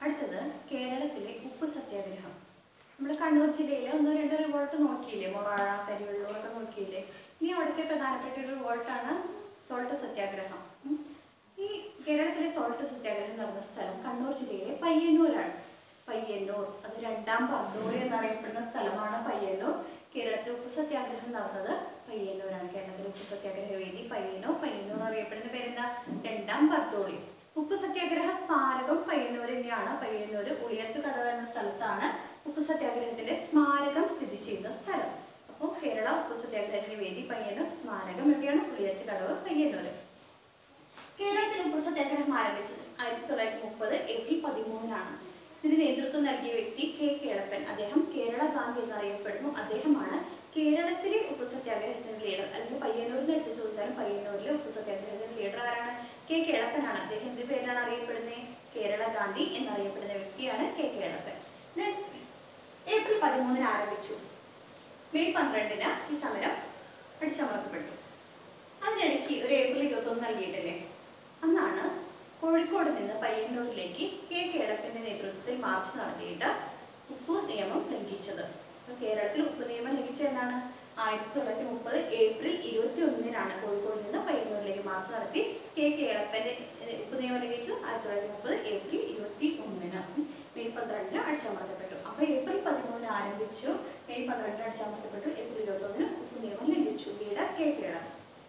അടുത്തത് കേരളത്തിലെ ഉപ്പ് സത്യാഗ്രഹം നമ്മൾ കണ്ണൂർ ജില്ലയിലെ ഒന്നോ രണ്ടോ റിവോൾട്ട് നോക്കിയില്ലേ മൊറാഴ കരിവെള്ളൂർ ഒക്കെ നോക്കിയില്ലേ ഇനി അവിടുത്തെ പ്രധാനപ്പെട്ട ഒരു റിവോൾട്ടാണ് സോൾട്ട് സത്യാഗ്രഹം ഉം. ഈ കേരളത്തിലെ സോൾട്ട് സത്യാഗ്രഹം നടന്ന സ്ഥലം കണ്ണൂർ ജില്ലയിലെ പയ്യന്നൂരാണ് പയ്യന്നൂർ അത് രണ്ടാം പർദൂർ എന്നറിയപ്പെടുന്ന സ്ഥലമാണ് പയ്യന്നൂർ കേരളത്തിലെ ഉപ്പ് സത്യാഗ്രഹം നടന്നത് പയ്യന്നൂരാണ് കേരളത്തിലെ ഉപ്പ് സത്യാഗ്രഹ വേദി പയ്യന്നൂർ പയ്യന്നൂർ അറിയപ്പെടുന്ന പേരെന്താ രണ്ടാം പർദോളി ഉപ്പ് സത്യാഗ്രഹ സ്മാരകം പയ്യന്നൂർ തന്നെയാണ് പയ്യന്നൂർ ഉളിയത്ത് കടവ് എന്ന സ്ഥലത്താണ് ഉപ്പ് സത്യാഗ്രഹത്തിന്റെ സ്മാരകം സ്ഥിതി ചെയ്യുന്ന സ്ഥലം അപ്പോൾ കേരള ഉപ്പ് സത്യാഗ്രഹത്തിന്റെ വേദി പയ്യന്നൂർ സ്മാരകം എവിടെയാണ് ഉളിയത്ത് കടവ് പയ്യന്നൂർ കേരളത്തിൽ ഉപ്പ് സത്യാഗ്രഹം ആരംഭിച്ചത് ആയിരത്തി തൊള്ളായിരത്തി മുപ്പത് ഏപ്രിൽ പതിമൂന്നിനാണ് ഇതിന് നേതൃത്വം നൽകിയ വ്യക്തി കെ കേളപ്പൻ അദ്ദേഹം കേരള ഗാന്ധി എന്നറിയപ്പെടുന്നു അദ്ദേഹമാണ് കേരളത്തിലെ ഉപ്പ് സത്യാഗ്രഹത്തിന്റെ ലീഡർ അല്ലെങ്കിൽ പയ്യന്നൂരിൽ എടുത്ത് ചോദിച്ചാലും പയ്യന്നൂരിലെ ഉപ്പ് സത്യാഗ്രഹത്തിന്റെ ലീഡർ ആരാണ് കെ കേളപ്പനാണ് അദ്ദേഹം എന്ത് പേരിലാണ് അറിയപ്പെടുന്നത് കേരള ഗാന്ധി എന്നറിയപ്പെടുന്ന വ്യക്തിയാണ് കെ കേളപ്പൻ Then, ഏപ്രിൽ പതിമൂന്നിന് ആരംഭിച്ചു മെയ് പന്ത്രണ്ടിന് ഈ സമരം അടിച്ചമർത്തപ്പെട്ടു അതിനിടയ്ക്ക് ഒരു ഏപ്രിൽ ഇരുപത്തൊന്ന് നൽകിയിട്ടില്ലേ അന്നാണ് കോഴിക്കോട് നിന്ന് പയ്യന്നൂരിലേക്ക് കെ കേളപ്പന്റെ നേതൃത്വത്തിൽ മാർച്ച് നടത്തിയിട്ട് ഉപ്പ് നിയമം ലംഘിച്ചത് അപ്പോൾ കേരളത്തിൽ ഉപ്പ് നിയമം ലംഘിച്ചത് എന്നാണ് ആയിരത്തി തൊള്ളായിരത്തി മുപ്പത് ഏപ്രിൽ ഇരുപത്തി ഒന്നിനാണ് കോഴിക്കോട് നിന്ന് പയ്യന്നൂരിലേക്ക് മാർച്ച് നടത്തി കെ കേളപ്പന്റെ ഏഹ്, ഉപ്പ് നിയമം ലംഘിച്ചത് ആയിരത്തി തൊള്ളായിരത്തി മുപ്പത് ഏപ്രിൽ ഇരുപത്തി ഒന്നിന് മെയ് പന്ത്രണ്ടിന് അടിച്ചമർത്തപ്പെട്ടു അപ്പോൾ ഏപ്രിൽ പതിമൂന്നിന് ആരംഭിച്ചു മെയ് പന്ത്രണ്ടിന് അടിച്ചമർത്തപ്പെട്ടു ഏപ്രിൽ ഇരുപത്തി ഒന്നിന് ഉപ്പ് നിയമം ലംഘിച്ചു ലീഡർ കെ കേളപ്പൻ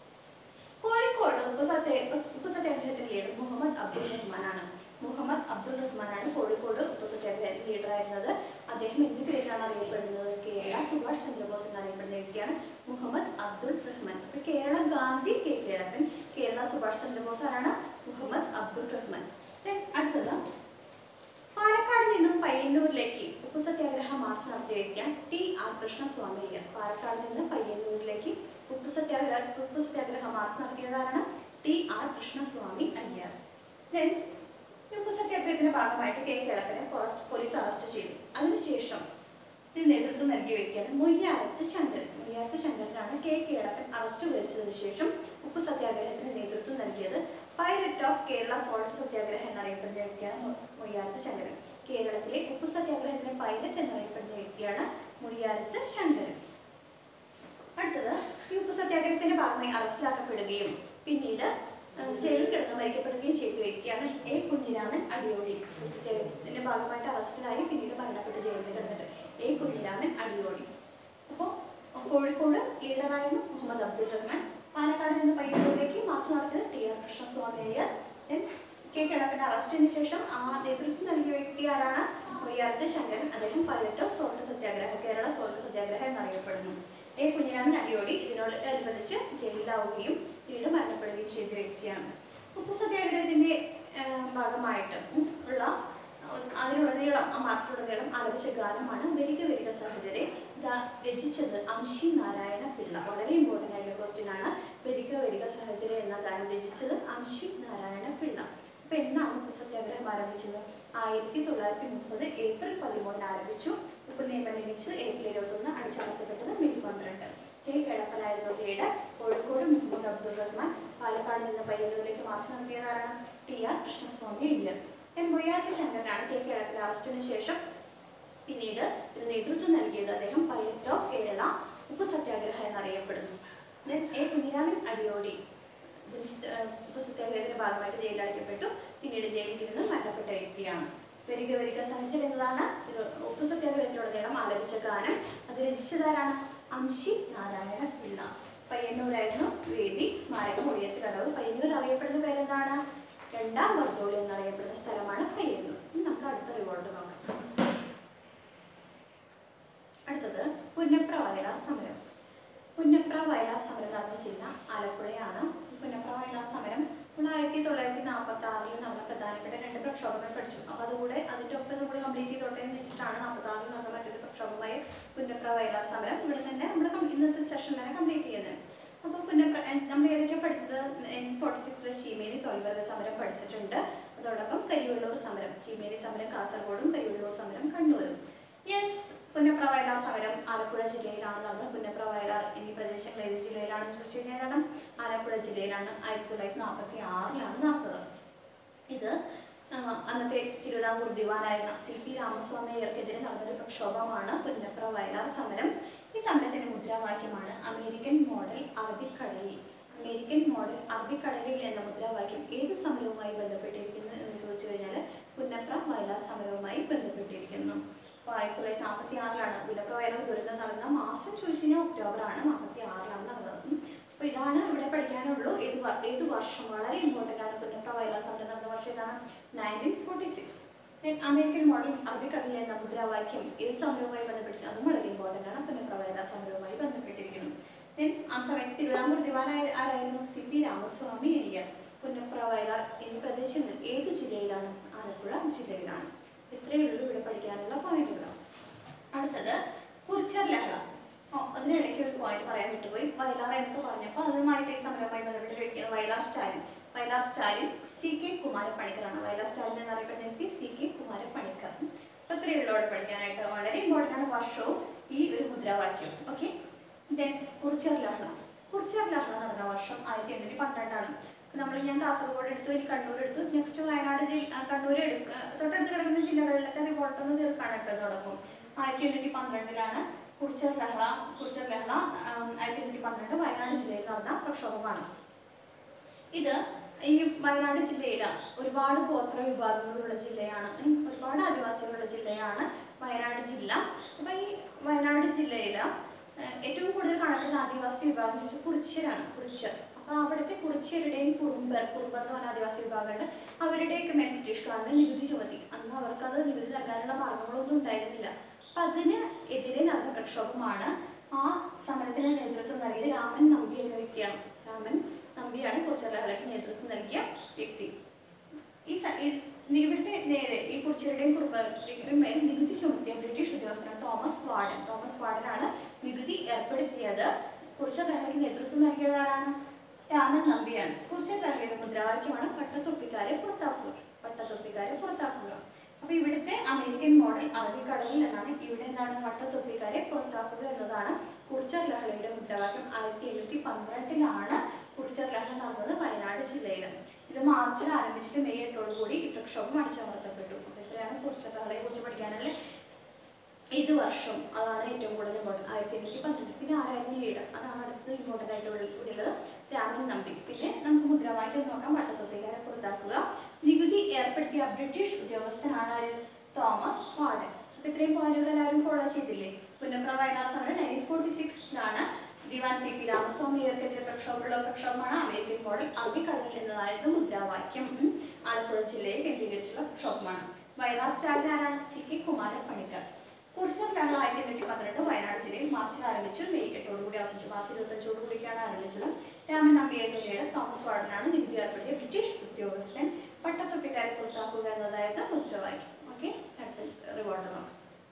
കോഴിക്കോട് ഉപ്പ് സത്യ ഉപ്പ് സത്യാഗ്രഹത്തിന്റെ ലീഡർ മുഹമ്മദ് അബ്ദുൾ റഹ്മാനാണ് മുഹമ്മദ് അബ്ദുൾ റഹ്മാനാണ് കോഴിക്കോട് ഉപ്പ് സത്യാഗ്രഹത്തിന്റെ ലീഡറായിരുന്നത് അദ്ദേഹം എന്ത് പേരിലാണ് അറിയപ്പെടുന്നത് കേരള സുഭാഷ് ചന്ദ്രബോസ് എന്നറിയപ്പെടുന്ന വ്യക്തിയാണ് മുഹമ്മദ് അബ്ദുൾ റഹ്മാൻ അപ്പൊ കേരള ഗാന്ധി കെ കേളപ്പൻ കേരള സുഭാഷ് ചന്ദ്രബോസ് ആരാണ് മുഹമ്മദ് അബ്ദുൾ റഹ്മാൻ Then അടുത്തത് പാലക്കാട് നിന്നും പയ്യന്നൂരിലേക്ക് ഉപ്പു സത്യാഗ്രഹ മാർച്ച് നടത്തിയ വ്യക്തിയാണ് ടി ആർ കൃഷ്ണസ്വാമി അയ്യർ പാലക്കാട് നിന്ന് പയ്യന്നൂരിലേക്ക് ഉപ്പു സത്യാഗ്രഹ ഉപ്പു സത്യാഗ്രഹ മാർച്ച് നടത്തിയതാണ് T R Krishnaswami Iyer Then, ഈ ഉപ്പു സത്യാഗ്രഹത്തിന്റെ ഭാഗമായിട്ട് കെ കേളപ്പനെ പോസ്റ്റ് പോലീസ് അറസ്റ്റ് ചെയ്തു അതിനുശേഷം ഇതിന് നേതൃത്വം നൽകിയ വ്യക്തിയാണ് മൊയ്യാരത്ത് ശങ്കരൻ മൊയ്യാരത്ത് ശങ്കരനാണ് കെ കേളപ്പൻ അറസ്റ്റ് വരിച്ചതിന് ശേഷം ഉപ്പു സത്യാഗ്രഹത്തിന് നേതൃത്വം നൽകിയത് പൈലറ്റ് ഓഫ് കേരള സോൾട്ട് സത്യാഗ്രഹം എന്നറിയപ്പെടുന്ന വ്യക്തിയാണ് മൊ- മൊയ്യാരത്ത് ശങ്കരൻ കേരളത്തിലെ ഉപ്പു സത്യാഗ്രഹത്തിന്റെ പൈലറ്റ് എന്നറിയപ്പെടുന്ന വ്യക്തിയാണ് മൊയ്യാരത്ത് ശങ്കരൻ അടുത്തത് ഈ ഉപ്പു സത്യാഗ്രഹത്തിന്റെ ഭാഗമായി അറസ്റ്റിലാക്കപ്പെടുകയും പിന്നീട് ഏഹ്, ജയിലിൽ കിടന്ന് മരിക്കപ്പെടുകയും ചെയ്ത വ്യക്തിയാണ് എ കുഞ്ഞിരാമൻ അടിയോടി ഉപ്പു സത്യാഗ്രഹത്തിന്റെ ഭാഗമായിട്ട് അറസ്റ്റിലായി പിന്നീട് മരണപ്പെട്ട് ജയിലിൽ കിടന്നിട്ട് എ കുഞ്ഞിരാമൻ അടിയോടി അപ്പോൾ കോഴിക്കോട് ലീഡറായിരുന്നു മുഹമ്മദ് അബ്ദുൾ റഹ്മാൻ പാലക്കാട് നിന്ന് പയ്യന്നൂരിലേക്ക് മാർച്ച് നടത്തിയത് T R Krishnaswami Iyer Then K കിടപ്പിന്റെ അറസ്റ്റിന് ശേഷം ആ നേതൃത്വം നൽകിയ വ്യക്തി ആരാണ് വയ്യാരത്ത് ശങ്കരൻ അദ്ദേഹം പൈലറ്റ് ഓഫ് സോൾട്ട് സത്യാഗ്രഹ കേരള സോൾട്ട് സത്യാഗ്രഹ എന്നറിയപ്പെടുന്നു എ കുഞ്ഞിരാമൻ അടിയോടി ഇതിനോട് അനുബന്ധിച്ച് ജയിലിലാവുകയും പിന്നീട് മരണപ്പെടുകയും ചെയ്ത വ്യക്തിയാണ് ഉപ്പു സത്യാഗ്രഹത്തിന്റെ ആ, ഭാഗമായിട്ട് ഉള്ള അതിലുടനീളം ആ മാർച്ചിലുടനീളം ആലപിച്ച ഗാനമാണ് വരിക വരിക സഹോദരെ ഇതാ രചിച്ചത് അംശി നാരായണ പിള്ള വളരെ ഇമ്പോർട്ടൻ്റ് ആയിട്ടുള്ള ക്വസ്റ്റ്യൻ ആണ് വരിക വരിക സഹചര എന്ന ഗാനം രചിച്ചത് അംശി നാരായണ പിള്ള അപ്പൊ എന്നാണ് ഉപ്പ് സത്യാഗ്രഹം ആരംഭിച്ചത് ആയിരത്തി തൊള്ളായിരത്തി മുപ്പത് ഏപ്രിൽ പതിമൂന്നിന് ആരംഭിച്ചു ഉപ്പ് നിയമം ലംഘിച്ചത് ഏപ്രിൽ ഇരുപത്തൊന്ന് അടിച്ചമർത്തപ്പെട്ടത് മെയ് പന്ത്രണ്ട് കെ കിടപ്പനായിരുന്നു ലീഡർ കോഴിക്കോട് മുഹമ്മദ് അബ്ദുൾ റഹ്മാൻ പാലക്കാട് നിന്ന് പയ്യന്നൂരിലേക്ക് മാർച്ച് നടത്തിയതാരാണ് ടി ആർ കൃഷ്ണസ്വാമി അയ്യർ എൻ മൊയ്യാർത്തി ശങ്കരനാണ് കെ കിടപ്പിൽ അറസ്റ്റിന് ശേഷം പിന്നീട് ഇതിന് നേതൃത്വം നൽകിയത് അദ്ദേഹം പൈലറ്റ് ഓഫ് കേരള ഉപ്പ് സത്യാഗ്രഹ എന്നറിയപ്പെടുന്നു Then എ കുഞ്ഞിരാമൻ അടിയോടി ഇതിന് ശ- ഏഹ് ഉപ്പ് സത്യാഗ്രഹത്തിന്റെ ഭാഗമായിട്ട് ജയിലടയ്ക്കപ്പെട്ടു പിന്നീട് ജയിലിൽ ഇരുന്ന് മരണപ്പെട്ട വ്യക്തിയാണ് വരിക വരിക സഹചര്യം എന്നതാണ് ഇത് ഉപ്പ് സത്യാഗ്രഹത്തിലുടനീളം ആലപിച്ച ഗാനം അത് രചിച്ചതാരാണ് അംശി നാരായണ പിള്ള പയ്യന്നൂരായിരുന്നു വേദി സ്മാരകം ഒഴിയത്ത് കടവ് പയ്യന്നൂർ അറിയപ്പെടുന്ന പേരെന്താണ് രണ്ടാം വർദ്ധോളി എന്നറിയപ്പെടുന്ന സ്ഥലമാണ് പയ്യന്നൂർ ഇനി നമുക്ക് അടുത്ത റിവോൾട്ട് നോക്കാം അടുത്തത് പുന്നപ്ര വയലാർ സമരം പുന്നപ്ര വയലാർ സമരം നടന്ന ജില്ല ആലപ്പുഴയാണ് ഈ പുന്നപ്ര വയലാർ സമരം നമ്മൾ ആയിരത്തി തൊള്ളായിരത്തി നാൽപ്പത്തി ആറിൽ നടന്ന പ്രധാനപ്പെട്ട രണ്ട് പ്രക്ഷോഭങ്ങൾ പഠിച്ചു അപ്പോൾ അതുകൂടെ അതിൻ്റെ ഒപ്പം നമ്മൾ കംപ്ലീറ്റ് ചെയ്തോട്ടെ എന്ന് വെച്ചിട്ടാണ് നാൽപ്പത്തി ആറിൽ നടന്ന മറ്റൊരു പ്രക്ഷോഭമായ പുന്നപ്ര വയലാർ സമരം ഇവിടെ തന്നെ നമ്മൾ കം- ഇന്നത്തെ സെഷൻ തന്നെ കംപ്ലീറ്റ് ചെയ്യുന്നത് അപ്പോൾ പുന്നപ്ര എൻ- നമ്മൾ ഏതൊക്കെ പഠിച്ചത് എൻ ഫോർട്ടി സിക്സിലെ ചീമേനി തോൽവർഗ സമരം പഠിച്ചിട്ടുണ്ട് അതോടൊപ്പം കരിവെള്ളൂർ സമരം ചീമേനി സമരം കാസർഗോഡും കരിവെള്ളൂർ സമരം കണ്ണൂരും യെസ് പുന്നപ്ര വയലാർ സമരം ആലപ്പുഴ ജില്ലയിലാണ് നടന്നത് പുന്നപ്ര വയലാർ എന്നീ പ്രദേശങ്ങൾ ഏത് ജില്ലയിലാണെന്ന് ചോദിച്ചു കഴിഞ്ഞാൽ കാരണം ആലപ്പുഴ ജില്ലയിലാണ് ആയിരത്തി തൊള്ളായിരത്തി നാൽപ്പത്തി ആറിലാണ് നടന്നത് ഇത് ആ, അന്നത്തെ തിരുവിതാംകൂർ ദിവാനായിരുന്ന സി പി രാമസ്വാമി അയ്യർക്കെതിരെ നടന്നൊരു പ്രക്ഷോഭമാണ് പുന്നപ്ര വയലാർ സമരം ഈ സമരത്തിന്റെ മുദ്രാവാക്യമാണ് അമേരിക്കൻ മോഡൽ അറബിക്കടലിൽ അമേരിക്കൻ മോഡൽ അറബിക്കടലിൽ എന്ന മുദ്രാവാക്യം ഏത് സമരവുമായി ബന്ധപ്പെട്ടിരിക്കുന്നു എന്ന് ചോദിച്ചു കഴിഞ്ഞാൽ പുന്നപ്ര വയലാർ സമരവുമായി ബന്ധപ്പെട്ടിരിക്കുന്നു അപ്പോൾ ആയിരത്തി തൊള്ളായിരത്തി നാൽപ്പത്തി ആറിലാണ് പുന്നപ്ര വയലാർ ദുരന്തം നടന്ന മാസം ചോദിച്ചു കഴിഞ്ഞാൽ ഒക്ടോബർ ആണ് നാൽപ്പത്തി ആറിലാണ് നടന്നത് ഉം. അപ്പോൾ ഇതാണ് ഇവിടെ പഠിക്കാനുള്ളൂ ഏത് വ- ഏത് വർഷം വളരെ ഇമ്പോർട്ടൻ്റ് ആണ് പുന്നപ്ര വയലാർ സമരം നടന്ന വർഷം ഇതാണ് nineteen forty six American model അറബിക്കടലിൽ എന്ന മുദ്രാവാക്യം ഏത് സമരവുമായി ബന്ധപ്പെട്ടിരിക്കുന്നു അതും വളരെ ഇമ്പോർട്ടൻ്റ് ആണ് പുന്നപ്ര വയലാർ സമരവുമായി ബന്ധപ്പെട്ടിരിക്കുന്നു ദെൻ ആ സമയത്ത് തിരുവിതാംകൂർ ദിവാനായ ആരായിരുന്നു സി പി രാമസ്വാമി അയ്യർ പുന്നപ്ര വയലാർ എന്നീ പ്രദേശങ്ങൾ ഏത് ജില്ലയിലാണ് ആലപ്പുഴ ജില്ലയിലാണ് ഇത്രയേ ഉള്ളൂ ഇവിടെ പഠിക്കാനുള്ള പോയിന്റുകൾ അടുത്തത് കുറിച്ചർ ലഹള ഓ അതിനിടയ്ക്ക് ഒരു പോയിന്റ് പറയാൻ വിട്ടുപോയി വയലാർ എന്നൊക്കെ പറഞ്ഞപ്പോൾ അതുമായിട്ട് ഈ സമരവുമായി ബന്ധപ്പെട്ട ഒരു വ്യക്തിയാണ് വയലാർ സ്റ്റാലിൻ വയലാർ സ്റ്റാലിൻ സി കെ കുമാരപ്പണിക്കറാണ് വയലാർ സ്റ്റാലിൻ എന്നറിയപ്പെടുന്ന വ്യക്തി സി കെ കുമാരപ്പണിക്കർ അപ്പോൾ ഇത്രയേ ഉള്ളൂ അവിടെ പഠിക്കാനായിട്ട് വളരെ ഇമ്പോർട്ടൻ്റ് ആണ് വർഷവും ഈ ഒരു മുദ്രാവാക്യം ഓക്കെ ദെൻ കുറിച്ചർ ലഹള കുറിച്ചർ ലഹള നടന്ന വർഷം ആയിരത്തി എണ്ണൂറ്റി പന്ത്രണ്ടാണ് നമ്മൾ ഞാൻ കാസർഗോഡ് എടുത്തു ഇനി കണ്ണൂർ എടുത്തു നെക്സ്റ്റ് വയനാട് ജില്ല ആ, കണ്ണൂർ എടുക്കുക തൊട്ടടുത്ത് കിടക്കുന്ന ജില്ലകളിലത്തെ റിപ്പോർട്ട് ഒന്ന് തീർക്കാണ് കേട്ടോ തുടങ്ങും ആയിരത്തി എണ്ണൂറ്റി പന്ത്രണ്ടിലാണ് കുറിച്ചർ ലഹള കുറിച്ചർ ലഹള ആം, ആയിരത്തി എണ്ണൂറ്റി പന്ത്രണ്ട് വയനാട് ജില്ലയിൽ നടന്ന പ്രക്ഷോഭമാണ് ഇത് ഈ വയനാട് ജില്ലയിൽ ഒരുപാട് ഗോത്ര വിഭാഗങ്ങളുള്ള ജില്ലയാണ് ഉം, ഒരുപാട് ആദിവാസികളുള്ള ജില്ലയാണ് വയനാട് ജില്ല അപ്പം ഈ വയനാട് ജില്ലയിൽ ഏറ്റവും കൂടുതൽ കാണപ്പെടുന്ന ആദിവാസി വിഭാഗം ചോദിച്ചാൽ കുറിച്യരാണ് കുറിച്യർ അപ്പോൾ അവിടുത്തെ കുറിച്യരുടെയും കുറുമ്പർ കുറുമ്പർ എന്ന് പറഞ്ഞ ആദിവാസി വിഭാഗമുണ്ട് അവരുടെയൊക്കെ മേൽ ബ്രിട്ടീഷുകാരന് നികുതി ചുമത്തി അന്ന് അവർക്കത് നികുതി നൽകാനുള്ള മാർഗങ്ങളൊന്നും ഉണ്ടായിരുന്നില്ല അപ്പം അതിന് എതിരെ നടന്ന പ്രക്ഷോഭമാണ് ആ സമരത്തിന് നേതൃത്വം നൽകിയത് രാമൻ നമ്പി എന്ന വ്യക്തിയാണ് രാമൻ നമ്പിയാണ് കുറിച്ചലഹളയ്ക്ക് നേതൃത്വം നൽകിയ വ്യക്തി ഈ സ- ഈ ഇവരുടെ നേരെ ഈ കുറിച്ചരുടെയും കുറുമ്പരുടെയും മേൽ നികുതി ചുമത്തിയ ബ്രിട്ടീഷ് ഉദ്യോഗസ്ഥനാണ് തോമസ് വാർഡൻ തോമസ് വാർഡനാണ് നികുതി ഏർപ്പെടുത്തിയത് കുറിച്ചലഹളയ്ക്ക് നേതൃത്വം നൽകിയത് ആരാണ് രാമൻ നമ്പിയാണ് കുറിച്ചലഹളയുടെ മുദ്രാവാക്യമാണ് പട്ടത്തൊപ്പിക്കാരെ പുറത്താക്കുക പട്ടത്തൊപ്പിക്കാരെ പുറത്താക്കുക അപ്പൊ ഇവിടുത്തെ അമേരിക്കൻ മോഡൽ അറബിക്കടലിൽ എന്നാണ് ഇവിടെ എന്താണ് വട്ടത്തൊപ്പിക്കാരെ പുറത്താക്കുക എന്നതാണ് കുറിച്ചർ ലഹളയുടെ മുദ്രാവാക്യം ആയിരത്തി എണ്ണൂറ്റി പന്ത്രണ്ടിലാണ് കുറിച്ചർ ലഹള നടന്നത് വയനാട് ജില്ലയിൽ ഇത് മാർച്ചിൽ ആരംഭിച്ചിട്ട് മെയ് എട്ടോടുകൂടി ഈ പ്രക്ഷോഭം അടിച്ചമർത്തപ്പെട്ടു അപ്പൊ ഇത്രയാണ് കുറിച്ചർ ലഹളയെ കുറിച്ച് പഠിക്കാനുള്ള ഇത് വർഷം അതാണ് ഏറ്റവും കൂടുതൽ ഇമ്പോർട്ടൻ്റ് ആയിരത്തി എണ്ണൂറ്റി പന്ത്രണ്ട് പിന്നെ ആരായിരുന്നു ലീഡർ അതാണ് അടുത്തത് ഇമ്പോർട്ടൻ്റ് ആയിട്ട് ഉള്ള- ഉള്ളത് രാമൻ നമ്പി പിന്നെ നമുക്ക് മുദ്രാവാക്യം നോക്കാം വട്ടത്തൊപ്പിക്കാരെ പുറത്താക്കുക നികുതി ഏർപ്പെടുത്തിയ ബ്രിട്ടീഷ് ഉദ്യോഗസ്ഥനാണ് ആര് തോമസ് വാർഡൻ അപ്പൊ ഇത്രയും പോയിന്റുകൾ എല്ലാവരും ഫോളോ ചെയ്തില്ലേ പുന്നപ്ര വയനാട് സമരം നയൻറ്റീൻ ഫോർട്ടി സിക്സിലാണ് ദിവാൻ സി പി രാമസ്വാമിയർക്കെതിരെ പ്രക്ഷോഭമുള്ള പ്രക്ഷോഭമാണ് അമേരിക്കൻ മോഡൽ അറബിക്കടലിൽ എന്നതായിരുന്നു മുദ്രാവാക്യം ഉം. ആലപ്പുഴ ജില്ലയെ കേന്ദ്രീകരിച്ചുള്ള പ്രക്ഷോഭമാണ് വയനാട് സ്റ്റാലിൻ ആരാണ് സി കെ കുമാരൻ പണിക്കർ കുറിച്ചർ ലഹള ആയിരത്തി എണ്ണൂറ്റി പന്ത്രണ്ട് വയനാട് ജില്ലയിൽ മാർച്ചിൽ ആരംഭിച്ചു മെയ് എട്ടോടുകൂടി അവസാനിച്ചു മാർച്ച് ഇരുപത്തഞ്ചോട് കൂടിയാണ് ആരംഭിച്ചത് രാമൻ നമ്പിയായിരുന്നു ലീഡർ തോമസ് വാർഡനാണ് നികുതി ഏർപ്പെടുത്തിയ ബ്രിട്ടീഷ് ഉദ്യോഗസ്ഥൻ പട്ടത്തൊപ്പിക്കാരെ പുറത്താക്കുക എന്നതായത് മുദ്രാവാക്യം ഓക്കെ അടുത്ത റിവാർഡ് നോക്കാം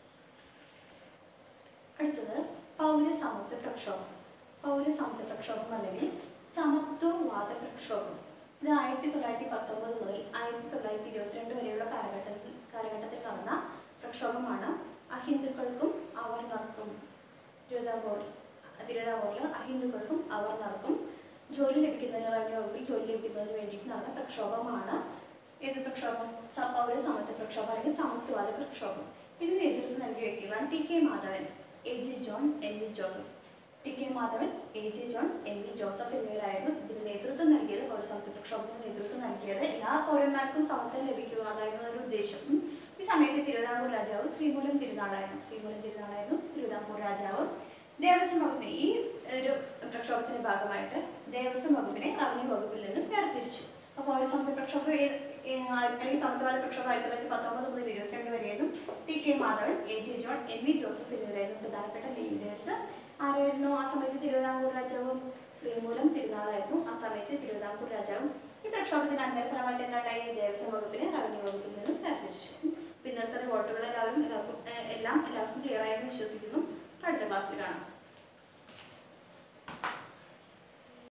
അടുത്തത് പൗരസമത്വ പ്രക്ഷോഭം പൗരസമത്വ പ്രക്ഷോഭം അല്ലെങ്കിൽ സമത്വവാദ പ്രക്ഷോഭം ഇത് ആയിരത്തി തൊള്ളായിരത്തി പത്തൊമ്പത് മുതൽ ആയിരത്തി തൊള്ളായിരത്തി ഇരുപത്തിരണ്ട് വരെയുള്ള കാലഘട്ടത്തിൽ കാലഘട്ടത്തിൽ നടന്ന പ്രക്ഷോഭമാണ് അഹിന്ദുക്കൾക്കും അവർണർക്കും തിരുവിതാംകൂർ തിരുവിതാംകൂറിൽ അഹിന്ദുക്കൾക്കും അവർണർക്കും ജോലി ലഭിക്കുന്നതിന് റവന്യൂ വകുപ്പിൽ ജോലി ലഭിക്കുന്നതിന് വേണ്ടിയിട്ട് നടന്ന പ്രക്ഷോഭമാണ് ഏത് പ്രക്ഷോഭം സ- പൗരസമത്വ പ്രക്ഷോഭം അല്ലെങ്കിൽ സമത്വവാദ പ്രക്ഷോഭം ഇതിന് നേതൃത്വം നൽകിയ വ്യക്തികളാണ് T K Madhavan A J John N V Joseph T K Madhavan A J John N V Joseph എന്നിവരായിരുന്നു ഇതിന് നേതൃത്വം നൽകിയത് പൗരസമത്വ പ്രക്ഷോഭത്തിന് നേതൃത്വം നൽകിയത് എല്ലാ പൗരന്മാർക്കും സമത്വം ലഭിക്കുക അതായിരുന്നു ഒരു ഉദ്ദേശം ഉം. ഈ സമയത്ത് തിരുവിതാംകൂർ രാജാവ് ശ്രീമൂലം തിരുനാളായിരുന്നു ശ്രീമൂലം തിരുനാളായിരുന്നു തിരുവിതാംകൂർ രാജാവ് ദേവസ്വം വകുപ്പിനെ ഈ ഒരു പ്രക്ഷോഭത്തിന്റെ ഭാഗമായിട്ട് ദേവസ്വം വകുപ്പിനെ റവന്യൂ വകുപ്പിൽ നിന്ന് വേർതിരിച്ചു അപ്പോൾ പൗരസമത്വ പ്രക്ഷോഭം ഏത് ഏ, അല്ലെങ്കിൽ സമത്വവാദ പ്രക്ഷോഭം ആയിരത്തി തൊള്ളായിരത്തി പത്തൊമ്പത് മുതൽ ഇരുപത്തിരണ്ട് വരെയായിരുന്നു T K Madhavan A J John N V Joseph എന്നിവരായിരുന്നു പ്രധാനപ്പെട്ട ലീഡേഴ്സ് ആരായിരുന്നു ആ സമയത്ത് തിരുവിതാംകൂർ രാജാവും ശ്രീമൂലം തിരുനാളായിരുന്നു ആ സമയത്ത് തിരുവിതാംകൂർ രാജാവും ഈ പ്രക്ഷോഭത്തിന് അന്തരഫലമായിട്ട് എന്താണ്ടായി ദേവസ്വം വകുപ്പിനെ റവന്യൂ വകുപ്പിൽ നിന്ന് വേർതിരിച്ചു ഇന്നത്തെ റിപ്പോർട്ടുകൾ എല്ലാവരും എല്ലാവർക്കും ഏ, എല്ലാം എല്ലാവർക്കും ക്ലിയർ ആയെന്ന് വിശ്വസിക്കുന്നു അടുത്ത ക്ലാസ്സിൽ കാണാം